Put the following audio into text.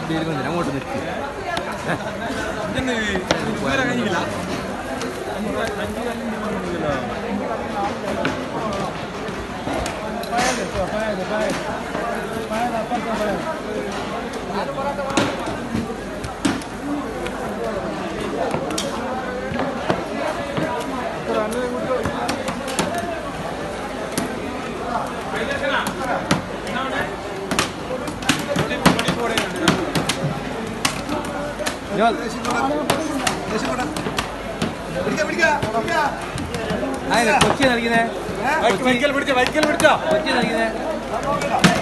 പേര് വന്നില്ല അങ്ങോട്ട് നിൽക്കി കൊച്ചി നൽകുന്നേ വൈക്കൽ പിടിച്ച വൈക്കൽ പിടിച്ചോ കൊച്ചി നൽകുന്നേ